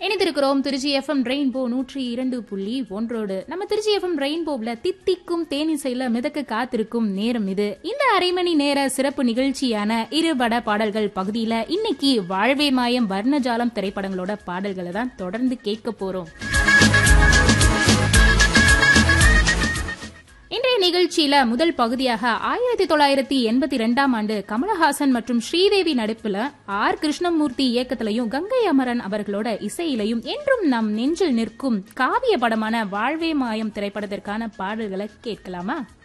இணைந்திருக்கிறோம் Trichy FM rainbow நூற்றி இரண்டு புள்ளி ஒன்றோடு நம்ம திருச்சி எஃப்எம் ரெயின்போவில் தித்திக்கும் தேனிசையில மிதக்க காத்திருக்கும் நேரம் இது இந்த அரை மணி நேர சிறப்பு நிகழ்ச்சியான இருபட பாடல்கள் பகுதியில இன்னைக்கு வாழ்வே மாயம் வர்ணஜாலம் திரைப்படங்களோட பாடல்களை தான் தொடர்ந்து கேட்க போறோம் இன்றைய நிகழ்ச்சியில முதல் பகுதியாக ஆயிரத்தி தொள்ளாயிரத்தி எண்பத்தி ரெண்டாம் ஆண்டு கமலஹாசன் மற்றும் ஸ்ரீதேவி நடிப்புல ஆர் கிருஷ்ணமூர்த்தி இயக்கத்திலையும் கங்கை அமரன் அவர்களோட இசையிலையும் என்றும் நம் நெஞ்சில் நிற்கும் காவிய படமான வாழ்வே மாயம் திரைப்படத்திற்கான பாடல்களை கேட்கலாமா